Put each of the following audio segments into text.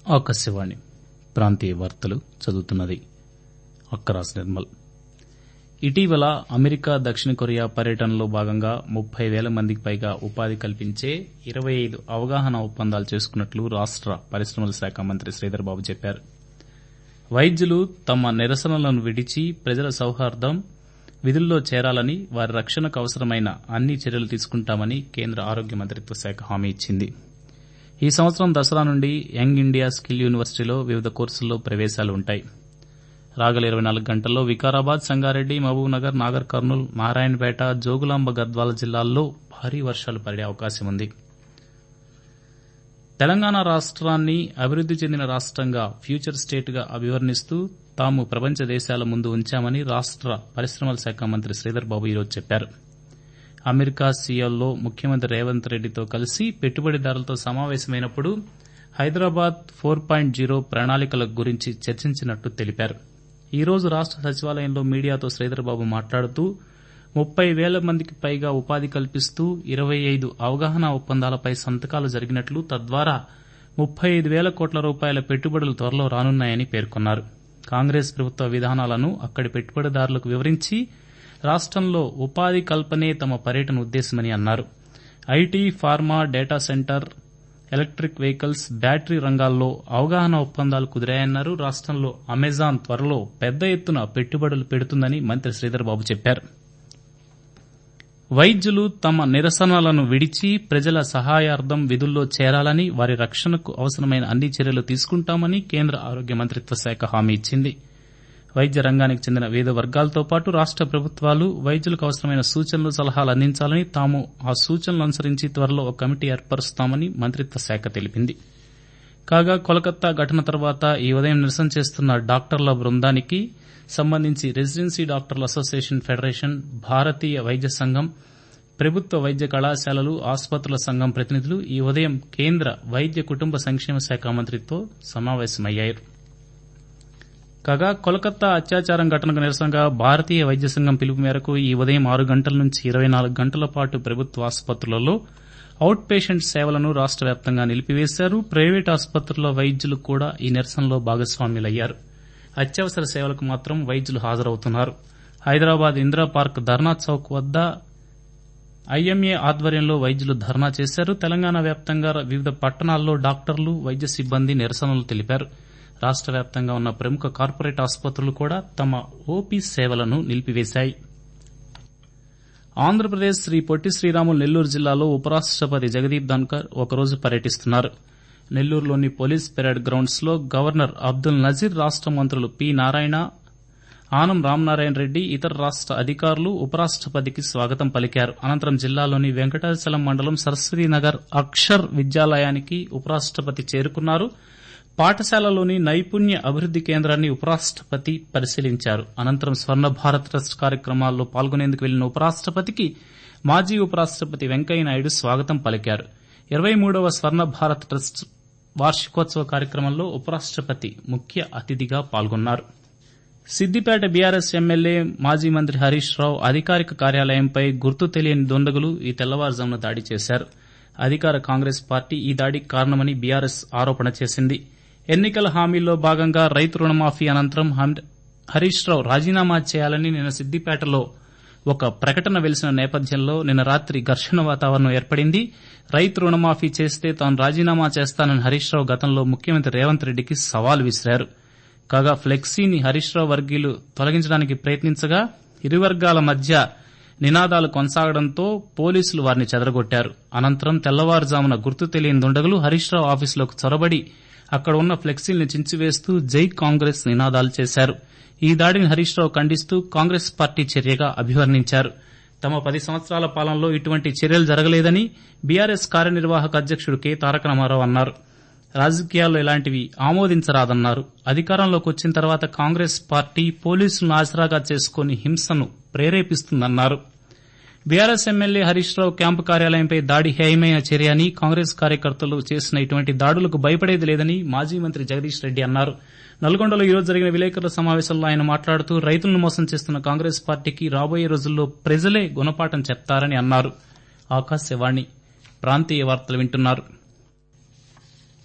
ఆకాశవాణి ప్రాంతీయ వార్తలు చదువుతున్నది అక్కరాస్ నిర్మల్ ఇటీవల అమెరికా దక్షిణ కొరియా పర్యటనలో భాగంగా ముప్పై వేల మందికి పైగా ఉపాధి కల్పించే ఇరవై ఐదు అవగాహన ఒప్పందాలు చేసుకున్నట్లు రాష్ట పరిశ్రమల శాఖ మంత్రి శ్రీధర్బాబు చెప్పారు వైద్యులు తమ నిరసనలను విడిచి ప్రజల సౌహార్దం విధుల్లో చేరాలని వారి రక్షణకు అవసరమైన అన్ని చర్యలు తీసుకుంటామని కేంద్ర ఆరోగ్య మంత్రిత్వ శాఖ హామీ ఇచ్చింది ఈ సంవత్సరం దసరా నుండి యంగ్ ఇండియా స్కిల్ యూనివర్సిటీలో వివిధ కోర్సుల్లో ప్రవేశాలు ఉంటాయి రాగల ఇరవై నాలుగు గంటల్లో వికారాబాద్ సంగారెడ్డి మహబూబ్ నగర్ నాగర్ కర్నూల్ నారాయణపేట జోగులాంబ గద్వాల జిల్లాల్లో భారీ వర్షాలు పడే అవకాశం ఉంది తెలంగాణ రాష్ట్రాన్ని అభివృద్ది చెందిన రాష్ట్రంగా ఫ్యూచర్ స్టేట్ గా అభివర్ణిస్తూ తాము ప్రపంచ దేశాల ముందు ఉంచామని రాష్ట పరిశ్రమల శాఖ మంత్రి శ్రీధర్ బాబు ఈరోజు చెప్పారు అమెరికా సియోల్లో ముఖ్యమంత్రి రేవంత్ రెడ్డితో కలిసి పెట్టుబడిదారులతో సమావేశమైనప్పుడు హైదరాబాద్ ఫోర్ పాయింట్ జీరో ప్రణాళికల గురించి చర్చించినట్టు తెలిపారు ఈ రోజు రాష్ట సచివాలయంలో మీడియాతో శ్రీధర్బాబు మాట్లాడుతూ ముప్పై వేల మందికి పైగా ఉపాధి కల్పిస్తూ ఇరవై ఐదు అవగాహన ఒప్పందాలపై సంతకాలు జరిగినట్లు తద్వారా ముప్పై ఐదు వేల కోట్ల రూపాయల పెట్టుబడులు త్వరలో రానున్నాయని పేర్కొన్నారు కాంగ్రెస్ ప్రభుత్వ విధానాలను అక్కడి పెట్టుబడిదారులకు వివరించి రాష్టంలో ఉపాధి కల్పనే తమ పర్యటన ఉద్దేశమని అన్నారు IT pharma data centre electric vehicles battery రంగాల్లో అవగాహన ఒప్పందాలు కుదిరాయన్నారు రాష్టంలో అమెజాన్ త్వరలో పెద్ద ఎత్తున పెట్టుబడులు పెడుతుందని మంత్రి శ్రీధర్బాబు చెప్పారు వైద్యులు తమ నిరసనలను విడిచి ప్రజల సహాయార్థం విధుల్లో చేరాలని వారి రక్షణకు అవసరమైన అన్ని చర్యలు తీసుకుంటామని కేంద్ర ఆరోగ్య మంత్రిత్వ శాఖ హామీ ఇచ్చింది వైద్య రంగానికి చెందిన వివిధ వర్గాలతో పాటు రాష్ట ప్రభుత్వాలు వైద్యులకు అవసరమైన సూచనలు సలహాలు అందించాలని తాము ఆ సూచనలు అనుసరించి త్వరలో ఒక కమిటీ ఏర్పరుస్తామని మంత్రిత్వ శాఖ తెలిపింది కాగా కోలకత్తా ఘటన తర్వాత ఈ ఉదయం నిరసన చేస్తున్న డాక్టర్ల బృందానికి సంబంధించి రెసిడెన్సీ డాక్టర్ల అసోసియేషన్ ఫెడరేషన్ భారతీయ వైద్య సంఘం ప్రభుత్వ వైద్య కళాశాలలు ఆసుపత్రుల సంఘం ప్రతినిధులు ఈ ఉదయం కేంద్ర వైద్య కుటుంబ సంక్షేమ శాఖ మంత్రితో సమావేశమయ్యారు కాగా కోల్కతా అత్యాచారం ఘటనకు నిరసనగా భారతీయ వైద్య సంఘం పిలుపు మేరకు ఈ ఉదయం ఆరు గంటల నుంచి ఇరవై నాలుగు గంటల పాటు ప్రభుత్వ ఆసుపత్రులలో అవుట్ పేషెంట్ సేవలను రాష్ట వ్యాప్తంగా నిలిపివేశారు ప్రైవేట్ ఆసుపత్రుల వైద్యులు కూడా ఈ నిరసనలో భాగస్వామ్యులయ్యారు అత్యవసర సేవలకు మాత్రం వైద్యులు హాజరవుతున్నారు హైదరాబాద్ ఇందిరా పార్క్ ధర్నా చౌక్ వద్ద ఐఎంఏ ఆధ్వర్యంలో వైద్యులు ధర్నా చేశారు తెలంగాణ వ్యాప్తంగా వివిధ పట్టణాల్లో డాక్టర్లు వైద్య సిబ్బంది నిరసనలు తెలిపారు రాష్ట వ్యాప్తంగా ఉన్న ప్రముఖ కార్పొరేట్ ఆసుపత్రులు కూడా తమ ఓపీ సేవలను నిలిపివేశాయి ఆంధ్రప్రదేశ్ శ్రీ పొట్టి శ్రీరాములు నెల్లూరు జిల్లాలో ఉపరాష్టపతి జగదీప్ ధన్కర్ ఒకరోజు పర్యటిస్తున్నారు నెల్లూరులోని పోలీస్ పెరేడ్ గ్రౌండ్స్ లో గవర్నర్ అబ్దుల్ నజీర్ రాష్ట మంత్రులు పి నారాయణ ఆనం రామనారాయణ రెడ్డి ఇతర రాష్ట అధికారులు ఉపరాష్టపతికి స్వాగతం పలికారు అనంతరం జిల్లాలోని వెంకటాచలం మండలం సరస్వతీనగర్ అక్షర్ విద్యాలయానికి ఉపరాష్టపతి చేరుకున్నారు పాఠశాలలోని నైపుణ్య అభివృద్ది కేంద్రాన్ని ఉపరాష్టపతి పరిశీలించారు అనంతరం స్వర్ణ భారత్ ట్రస్ట్ కార్యక్రమాల్లో పాల్గొనేందుకు వెళ్లిన ఉపరాష్టపతికి మాజీ ఉపరాష్టపతి వెంకయ్యనాయుడు స్వాగతం పలికారు ఇరవై మూడవ స్వర్ణ భారత్ ట్రస్ట్ వార్షికోత్సవ కార్యక్రమంలో ఉపరాష్టపతి ముఖ్య అతిథిగా పాల్గొన్నారు సిద్దిపేట బీఆర్ఎస్ ఎమ్మెల్యే మాజీ మంత్రి హరీష్ రావు అధికారిక కార్యాలయంపై గుర్తు తెలియని దుండగులు ఈ తెల్లవారుజామున దాడి చేశారు అధికార కాంగ్రెస్ పార్టీ ఈ దాడికి కారణమని బీఆర్ఎస్ ఆరోపణ చేసింది ఎన్నికల హామీల్లో భాగంగా రైతు రుణమాఫీ అనంతరం హరీష్ రావు రాజీనామా చేయాలని నిన్న సిద్దిపేటలో ఒక ప్రకటన వెలిసిన నేపథ్యంలో నిన్న రాత్రి ఘర్షణ వాతావరణం ఏర్పడింది రైతు రుణమాఫీ చేస్తే తాను రాజీనామా చేస్తానని హరీష్ రావు గతంలో ముఖ్యమంత్రి రేవంత్ రెడ్డికి సవాల్ విసిరారు కాగా ఫ్లెక్సీని హరీష్ రావు వర్గీయులు తొలగించడానికి ప్రయత్నించగా ఇరు వర్గాల మధ్య నినాదాలు కొనసాగడంతో పోలీసులు వారిని చెదరగొట్టారు అనంతరం తెల్లవారుజామున గుర్తు తెలియని దుండగులు హరీష్ రావు ఆఫీసులోకి చొరబడి అక్కడ ఉన్న ఫ్లెక్సీల్ని చించివేస్తూ జై కాంగ్రెస్ నినాదాలు చేశారు ఈ దాడిని హరీష్ రావు ఖండిస్తూ కాంగ్రెస్ పార్టీ చర్యగా అభివర్ణించారు తమ పది సంవత్సరాల పాలనలో ఇటువంటి చర్యలు జరగలేదని బీఆర్ఎస్ కార్యనిర్వాహక అధ్యకుడు కె తారక రామారావు అన్నారు రాజకీయాల్లో ఇలాంటివి ఆమోదించరాదన్నారు అధికారంలోకి వచ్చిన తర్వాత కాంగ్రెస్ పార్టీ పోలీసులను ఆసరాగా చేసుకుని హింసను ప్రేరేపిస్తుందన్నారు BRS MLA Harish Rao camp కార్యాలయంపై దాడి హేయమైన చర్య అని కాంగ్రెస్ కార్యకర్తలు చేసిన ఇటువంటి దాడులకు భయపడేది లేదని మాజీ మంత్రి జగదీష్ రెడ్డి అన్నారు నల్గొండలో ఈరోజు జరిగిన విలేకరుల సమావేశంలో ఆయన మాట్లాడుతూ రైతులను మోసం చేస్తున్న కాంగ్రెస్ పార్టీకి రాబోయే రోజుల్లో ప్రజలే గుణపాఠం చెప్తారని అన్నారు ఆకాశవాణి ప్రాంతీయ వార్తలు వింటున్నారు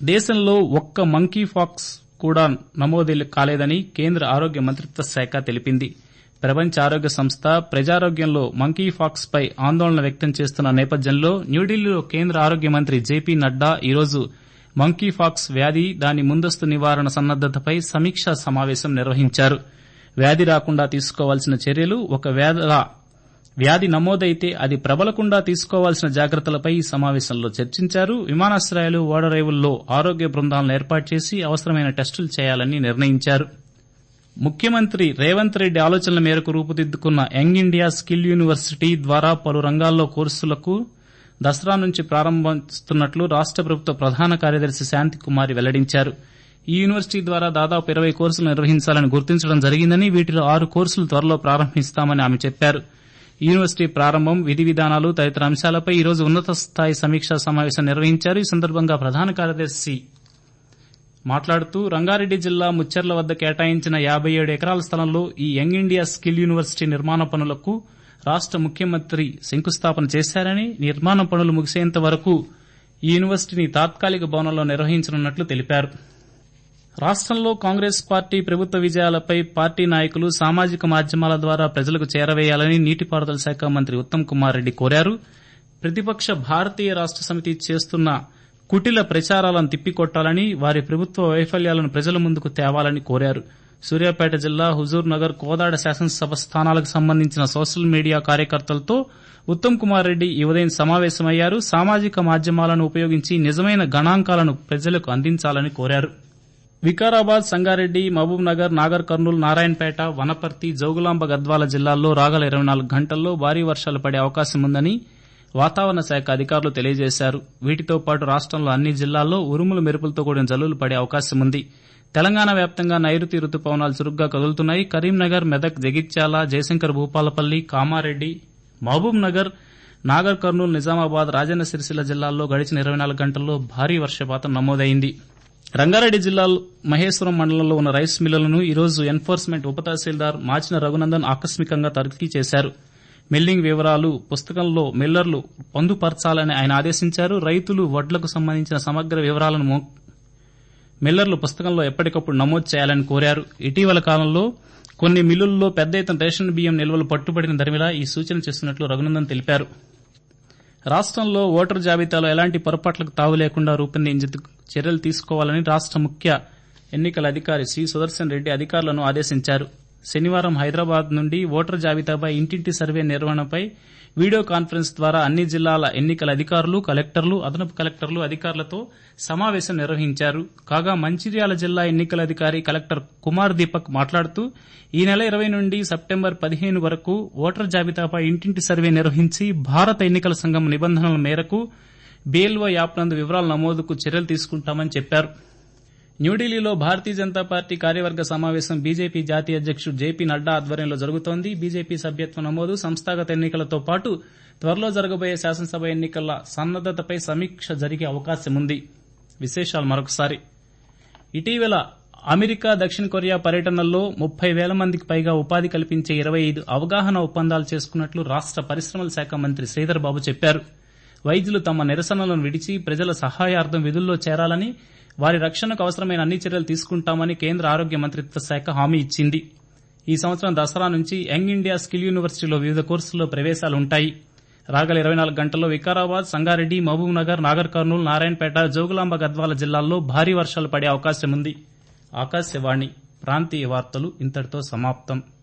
దేశంలో ఒక్క మంకీ ఫాక్స్ కూడా నమోదు కాలేదని కేంద్ర ఆరోగ్య మంత్రిత్వ శాఖ తెలిపింది ప్రపంచ ఆరోగ్య సంస్థ ప్రజారోగ్యంలో మంకీ ఫాక్స్ పై ఆందోళన వ్యక్తం చేస్తున్న నేపథ్యంలో న్యూఢిల్లీలో కేంద్ర ఆరోగ్య మంత్రి జేపీ నడ్డా ఈరోజు మంకీ ఫాక్స్ వ్యాధి దాని ముందస్తు నివారణ సన్నద్దతపై సమీక్షా సమావేశం నిర్వహించారు వ్యాధి రాకుండా తీసుకోవాల్సిన చర్యలు ఒకవేళ వ్యాధి నమోదైతే అది ప్రబలకుండా తీసుకోవాల్సిన జాగ్రత్తలపై ఈ సమావేశంలో చర్చించారు విమానాశ్రయాలు ఓడరేవుల్లో ఆరోగ్య బృందాలను ఏర్పాటు చేసి అవసరమైన టెస్టులు చేయాలని నిర్ణయించారు ముఖ్యమంత్రి రేవంత్ రెడ్డి ఆలోచనల మేరకు రూపుదిద్దుకున్న యంగ్ ఇండియా స్కిల్ యూనివర్సిటీ ద్వారా పలు రంగాల్లో కోర్సులకు దసరా నుంచి ప్రారంభిస్తున్నట్లు రాష్ట ప్రభుత్వ ప్రధాన కార్యదర్శి శాంతికుమారి వెల్లడించారు ఈ యూనివర్సిటీ ద్వారా దాదాపు ఇరవై కోర్సులు నిర్వహించాలని గుర్తించడం జరిగిందని వీటిలో ఆరు కోర్సులు త్వరలో ప్రారంభిస్తామని ఆమె చెప్పారు యూనివర్సిటీ ప్రారంభం విధి విధానాలు తదితర అంశాలపై ఈ రోజు ఉన్నత స్థాయి సమీక్షా సమావేశం నిర్వహించారు ఈ సందర్భంగా ప్రధాన కార్యదర్శి మాట్లాడుతూ రంగారెడ్డి జిల్లా ముచ్చెర్ల వద్ద కేటాయించిన యాబై ఏడు ఎకరాల స్థలంలో ఈ యంగ్ ఇండియా స్కిల్ యూనివర్సిటీ నిర్మాణ పనులకు రాష్ట ముఖ్యమంత్రి శంకుస్థాపన చేశారని నిర్మాణ పనులు ముగిసేంత వరకు ఈ యూనివర్సిటీని తాత్కాలిక భవనంలో నిర్వహించనున్నట్లు తెలిపారు రాష్టంలో కాంగ్రెస్ పార్టీ ప్రభుత్వ విజయాలపై పార్టీ నాయకులు సామాజిక మాధ్యమాల ద్వారా ప్రజలకు చేరవేయాలని నీటిపారుదల శాఖ మంత్రి ఉత్తమ్ కుమార్ రెడ్డి కోరారు ప్రతిపక్ష భారతీయ రాష్ట సమితి చేస్తున్న కుటిల ప్రచారాలను తిప్పికొట్టాలని వారి ప్రభుత్వ వైఫల్యాలను ప్రజల ముందుకు తేవాలని కోరారు సూర్యాపేట జిల్లా హుజూర్ నగర్ కోదాడ శాసనసభ స్థానాలకు సంబంధించిన సోషల్ మీడియా కార్యకర్తలతో ఉత్తమ్ కుమార్ రెడ్డి ఈ ఉదయం సమావేశమయ్యారు సామాజిక మాధ్యమాలను ఉపయోగించి నిజమైన గణాంకాలను ప్రజలకు అందించాలని కోరారు వికారాబాద్ సంగారెడ్డి మహబూబ్ నగర్ నాగర్ కర్నూలు నారాయణపేట వనపర్తి జోగులాంబ గద్వాల జిల్లాల్లో రాగల ఇరవై నాలుగు గంటల్లో భారీ వర్షాలు పడే అవకాశం ఉందని వాతావరణ శాఖ అధికారులు తెలియజేశారు వీటితో పాటు రాష్టంలో అన్ని జిల్లాల్లో ఉరుములు మెరుపులతో కూడిన జల్లులు పడే అవకాశం ఉంది తెలంగాణ వ్యాప్తంగా నైరుతి రుతుపవనాలు చురుగ్గా కదులుతున్నాయి కరీంనగర్ మెదక్ జగిత్యాల జయశంకర్ భూపాలపల్లి కామారెడ్డి మహబూబ్ నగర్ నాగర్ కర్నూలు నిజామాబాద్ రాజన్న సిరిసిల్ల జిల్లాల్లో గడిచిన ఇరవై నాలుగు గంటల్లో భారీ వర్షపాతం నమోదైంది రంగారెడ్డి జిల్లా మహేశ్వరం మండలంలో ఉన్న రైస్ మిల్లులను ఈరోజు ఎన్ఫోర్స్మెంట్ ఉప తహసీల్దార్ మాచిన రఘునందన్ ఆకస్మికంగా తనిఖీ చేశారు మిల్లింగ్ వివరాలు పుస్తకంలో మిల్లర్లు పొందుపరచాలని ఆయన ఆదేశించారు రైతులు వడ్లకు సంబంధించిన సమగ్ర వివరాలను మో- మిల్లర్లు పుస్తకంలో ఎప్పటికప్పుడు నమోదు చేయాలని కోరారు ఇటీవల కాలంలో కొన్ని మిల్లుల్లో పెద్ద ఎత్తున రేషన్ బియ్యం నిల్వలు పట్టుబడిన దరిమిలా ఈ సూచన చేస్తున్నట్లు రఘునందన్ తెలిపారు రాష్టంలో ఓటరు జాబితాలో ఎలాంటి పొరపాట్లకు తావు లేకుండా రూపొందించేందుకు చర్యలు తీసుకోవాలని రాష్ట ముఖ్య ఎన్నికల అధికారి సి సుదర్శన్ రెడ్డి అధికారులను ఆదేశించారు శనివారం హైదరాబాద్ నుండి ఓటరు జాబితాపై ఇంటింటి సర్వే నిర్వహణపై వీడియో కాన్ఫరెన్స్ ద్వారా అన్ని జిల్లాల ఎన్నికల అధికారులు కలెక్టర్లు అదనపు కలెక్టర్లు అధికారులతో సమావేశం నిర్వహించారు కాగా మంచిర్యాల జిల్లా ఎన్నికల అధికారి కలెక్టర్ కుమార్ దీపక్ మాట్లాడుతూ ఈ నెల ఇరవై నుండి సెప్టెంబర్ పదిహేను వరకు ఓటర్ జాబితాపై ఇంటింటి సర్వే నిర్వహించి భారత ఎన్నికల సంఘం నిబంధనల మేరకు బీఎల్ఓ యాప్ నందు వివరాల నమోదుకు చర్యలు తీసుకుంటామని చెప్పారు న్యూఢిల్లీలో భారతీయ జనతా పార్టీ కార్యవర్గ సమావేశం బీజేపీ జాతీయ అధ్యకుడు జేపీ నడ్డా ఆధ్వర్యంలో జరుగుతోంది బీజేపీ సభ్యత్వ నమోదు సంస్థాగత ఎన్నికలతో పాటు త్వరలో జరగబోయే శాసనసభ ఎన్నికల సన్నద్దతపై సమీక్ష జరిగే అవకాశం ఉంది విశేషాలు మరొకసారి ఇటీవల అమెరికా దక్షిణ కొరియా పర్యటనల్లో ముప్పై వేల మందికి పైగా ఉపాధి కల్పించే ఇరవై ఐదు అవగాహన ఒప్పందాలు చేసుకున్నట్లు రాష్ట పరిశ్రమల శాఖ మంత్రి శ్రీధర్ బాబు చెప్పారు వైద్యులు తమ నిరసనలను విడిచి ప్రజల సహాయార్థం విధుల్లో చేరాలని వారి రక్షణకు అవసరమైన అన్ని చర్యలు తీసుకుంటామని కేంద్ర ఆరోగ్య మంత్రిత్వ శాఖ హామీ ఇచ్చింది ఈ సంవత్సరం దసరా నుంచి యంగ్ ఇండియా స్కిల్ యూనివర్సిటీలో వివిధ కోర్సుల్లో ప్రవేశాలు ఉంటాయి రాగల ఇరవై నాలుగు గంటల్లో వికారాబాద్ సంగారెడ్డి మహబూబ్ నగర్ నాగర్ కర్నూలు నారాయణపేట జోగులాంబ గద్వాల జిల్లాల్లో భారీ వర్షాలు పడే అవకాశం ఉంది ఆకాశవాణి ప్రాంతీయ వార్తలు ఇంతటితో సమాప్తం